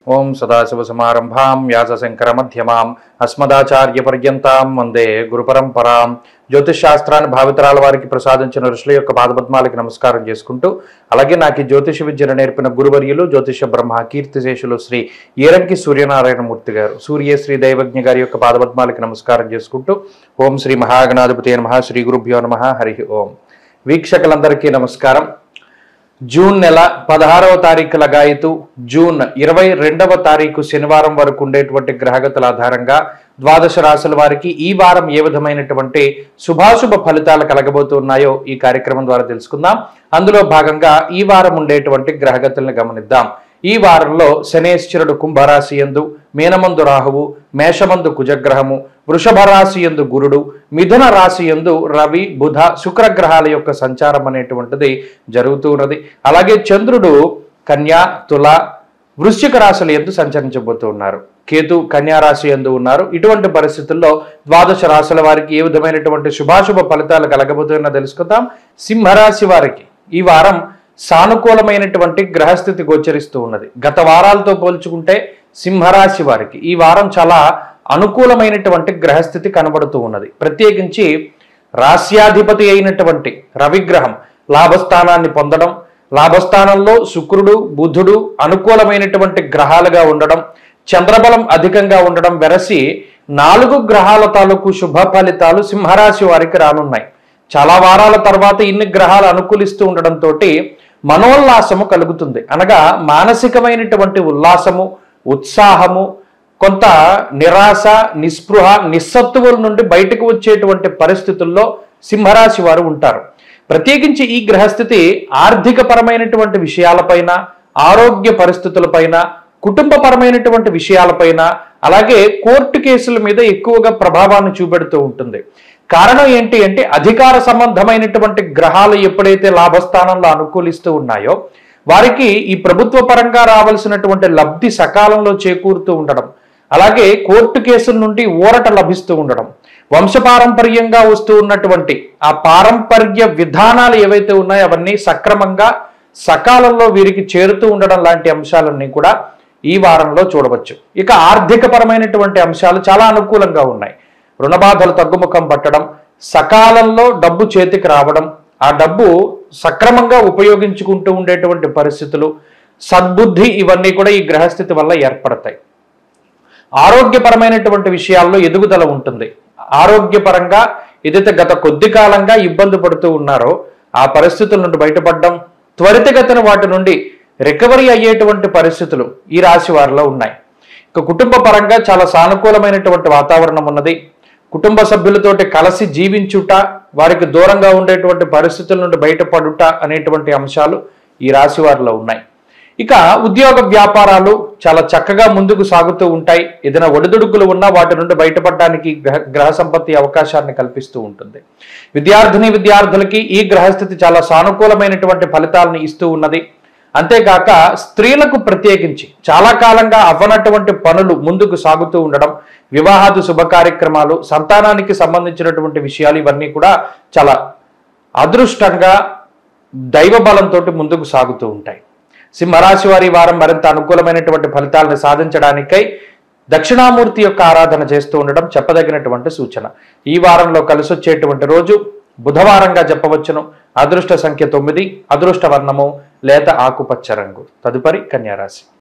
ఓం సదాశివసమారంభాం వ్యాసశంకరమధ్యమాం అస్మదాచార్యపర్యంతాం వందే గురుపరంపరాం జ్యోతిష్ శాస్త్రాన్ని భావితరాల వారికి ప్రసాదించిన ఋషుల యొక్క పాదపద్మాలకి నమస్కారం చేసుకుంటూ అలాగే నాకు ఈ జ్యోతిష విద్యను నేర్పిన గురువర్యులు జ్యోతిష బ్రహ్మ కీర్తిశేషులు శ్రీ ఏరంకి సూర్యనారాయణమూర్తి గారు సూర్య శ్రీ దైవజ్ఞ గారి యొక్క పాదపద్మాలకి నమస్కారం చేసుకుంటూ ఓం శ్రీ మహాగణాధిపతి నమ శ్రీ గురుభ్యో నమ హరి ఓం వీక్షకులందరికీ నమస్కారం జూన్ నెల పదహారవ తారీఖు లగాయతు జూన్ ఇరవై రెండవ తారీఖు శనివారం వరకు ఉండేటువంటి గ్రహగతుల ఆధారంగా ద్వాదశ రాశుల వారికి ఈ వారం ఏ విధమైనటువంటి శుభాశుభ ఫలితాలు కలగబోతున్నాయో ఈ కార్యక్రమం ద్వారా తెలుసుకుందాం అందులో భాగంగా ఈ వారం ఉండేటువంటి గ్రహగతుల్ని గమనిద్దాం ఈ వారంలో శనేశ్వరుడు కుంభరాశి యందు మీనమందు రాహువు మేషమందు కుజగ్రహము వృషభ రాశి యందు గురుడు మిథున రాశి యందు రవి బుధ శుక్రగ్రహాల యొక్క సంచారం అనేటువంటిది జరుగుతూ ఉన్నది అలాగే చంద్రుడు కన్యా తుల వృశ్చిక రాశుల ఎందు సంచరించబోతూ ఉన్నారు కేతు కన్యా రాశి ఎందు ఉన్నారు ఇటువంటి పరిస్థితుల్లో ద్వాదశ రాశుల వారికి ఏ విధమైనటువంటి శుభాశుభ ఫలితాలు కలగబోతున్నా తెలుసుకుందాం సింహరాశి వారికి ఈ వారం సానుకూలమైనటువంటి గ్రహస్థితి గోచరిస్తూ ఉన్నది గత వారాలతో పోల్చుకుంటే సింహరాశి వారికి ఈ వారం చాలా అనుకూలమైనటువంటి గ్రహస్థితి కనబడుతూ ఉన్నది ప్రత్యేకించి రాస్యాధిపతి అయినటువంటి రవిగ్రహం లాభస్థానాన్ని పొందడం లాభస్థానంలో శుక్రుడు బుధుడు అనుకూలమైనటువంటి గ్రహాలుగా ఉండడం చంద్రబలం అధికంగా ఉండడం వెరసి నాలుగు గ్రహాల తాలూకు శుభ ఫలితాలు సింహరాశి వారికి రానున్నాయి చాలా వారాల తర్వాత ఇన్ని గ్రహాలు అనుకూలిస్తూ ఉండడంతో మనోల్లాసము కలుగుతుంది అనగా మానసికమైనటువంటి ఉల్లాసము ఉత్సాహము కొంత నిరాశ నిస్పృహ నిస్సత్తువుల నుండి బయటకు వచ్చేటువంటి పరిస్థితుల్లో సింహరాశి వారు ఉంటారు ప్రత్యేకించి ఈ గ్రహస్థితి ఆర్థిక పరమైనటువంటి విషయాలపైన ఆరోగ్య పరిస్థితులపైన కుటుంబపరమైనటువంటి విషయాలపైన అలాగే కోర్టు కేసుల మీద ఎక్కువగా ప్రభావాన్ని చూపెడుతూ ఉంటుంది కారణం ఏంటి అంటే అధికార సంబంధమైనటువంటి గ్రహాలు ఎప్పుడైతే లాభస్థానంలో అనుకూలిస్తూ ఉన్నాయో వారికి ఈ ప్రభుత్వ పరంగా రావాల్సినటువంటి లబ్ధి సకాలంలో చేకూరుతూ ఉండడం అలాగే కోర్టు కేసుల నుండి ఊరట లభిస్తూ ఉండడం వంశపారంపర్యంగా వస్తూ ఉన్నటువంటి ఆ పారంపర్య విధానాలు ఏవైతే ఉన్నాయో అవన్నీ సక్రమంగా సకాలంలో వీరికి చేరుతూ ఉండడం లాంటి అంశాలన్నీ కూడా ఈ వారంలో చూడవచ్చు ఇక ఆర్థికపరమైనటువంటి అంశాలు చాలా అనుకూలంగా ఉన్నాయి రుణబాధలు తగ్గుముఖం పట్టడం సకాలంలో డబ్బు చేతికి రావడం ఆ డబ్బు సక్రమంగా ఉపయోగించుకుంటూ ఉండేటువంటి పరిస్థితులు సద్బుద్ధి ఇవన్నీ కూడా ఈ గ్రహస్థితి వల్ల ఏర్పడతాయి ఆరోగ్యపరమైనటువంటి విషయాల్లో ఎదుగుదల ఉంటుంది ఆరోగ్యపరంగా ఏదైతే గత కొద్ది కాలంగా ఇబ్బంది పడుతూ ఉన్నారో ఆ పరిస్థితుల నుండి బయటపడడం త్వరితగతిన వాటి నుండి రికవరీ అయ్యేటువంటి పరిస్థితులు ఈ రాశి వారిలో ఉన్నాయి ఇక కుటుంబ పరంగా చాలా సానుకూలమైనటువంటి వాతావరణం ఉన్నది కుటుంబ సభ్యులతోటి కలిసి జీవించుట వారికి దూరంగా ఉండేటువంటి పరిస్థితుల నుండి బయటపడుట అనేటువంటి అంశాలు ఈ రాశి వారిలో ఉన్నాయి ఇక ఉద్యోగ వ్యాపారాలు చాలా చక్కగా ముందుకు సాగుతూ ఉంటాయి ఏదైనా ఒడిదుడుకులు ఉన్నా వాటి నుండి బయటపడడానికి గ్రహ గ్రహ సంపత్తి అవకాశాన్ని కల్పిస్తూ ఉంటుంది విద్యార్థిని విద్యార్థులకి ఈ గ్రహస్థితి చాలా సానుకూలమైనటువంటి ఫలితాలను ఇస్తూ ఉన్నది అంతేకాక స్త్రీలకు ప్రత్యేకించి చాలా కాలంగా అవ్వనటువంటి పనులు ముందుకు సాగుతూ ఉండడం వివాహాది శుభ కార్యక్రమాలు సంతానానికి సంబంధించినటువంటి విషయాలు ఇవన్నీ కూడా చాలా అదృష్టంగా దైవ బలంతో ముందుకు సాగుతూ ఉంటాయి సింహరాశి వారి వారం మరింత అనుకూలమైనటువంటి ఫలితాలను సాధించడానికై దక్షిణామూర్తి యొక్క ఆరాధన చేస్తూ ఉండడం చెప్పదగినటువంటి సూచన ఈ వారంలో కలిసి వచ్చేటువంటి రోజు బుధవారంగా చెప్పవచ్చును అదృష్ట సంఖ్య తొమ్మిది అదృష్ట వర్ణము లేత ఆకుపచ్చ రంగు తదుపరి కన్యారాశి